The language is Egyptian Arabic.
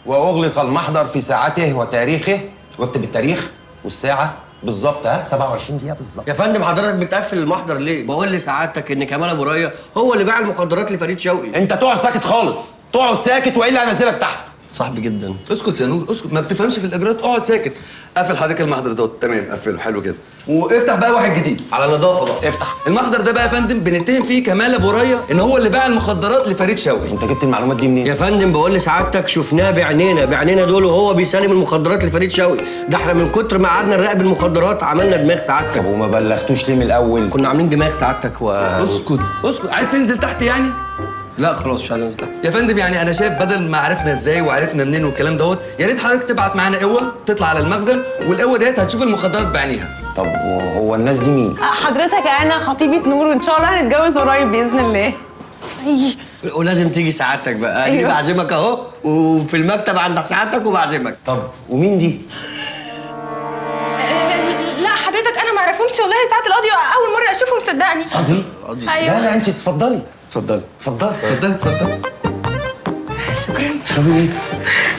واغلق المحضر في ساعته وتاريخه واكتب التاريخ والساعه بالظبط ها 27 دقيقه بالظبط يا فندم حضرتك بتقفل المحضر ليه؟ بقول لسعادتك ان كمال ابو ريا هو اللي باع المخدرات لفريد شوقي انت تقعد ساكت خالص تقعد ساكت والا هنزلك تحت صاحبي جدا اسكت يا نور اسكت ما بتفهمش في الاجراءات اقعد ساكت قفل حضرتك المحضر دوت تمام قفله حلو كده وافتح بقى واحد جديد على نظافه بقى افتح المحضر ده بقى يا فندم بنتهم فيه كمال ابو ريا ان هو اللي باع المخدرات لفريد شوقي انت جبت المعلومات دي منين يا فندم بقول لسعادتك شفناه بعينينا بعينينا دول وهو بيسلم المخدرات لفريد شوقي ده احنا من كتر ما قعدنا نراقب المخدرات عملنا دماغ سعادتك طب وما بلغتوش ليه من الاول كنا عاملين دماغ سعادتك و اسكت اسكت عايز تنزل تحت يعني لا خلاص مش عايز انزل تحت. يا فندم يعني انا شايف بدل ما عرفنا ازاي وعرفنا منين والكلام دوت يا ريت حضرتك تبعت معانا قوه تطلع على المخزن والقوه ديت هتشوف المخدرات بعينيها طب وهو الناس دي مين حضرتك انا خطيبه نور وان شاء الله هنتجوز قريب باذن الله أي. ولازم تيجي سعادتك بقى انا أيوة. بعزمك اهو وفي المكتب عند سعادتك وبعزمك طب ومين دي لا حضرتك انا ما اعرفهمش والله ساعه القاضي اول مره اشوفهم صدقني قاضي قاضي. ايوه لا لا انت اتفضلي اتفضلي اتفضلي اتفضلي اتفضلي شكرا تشربي ايه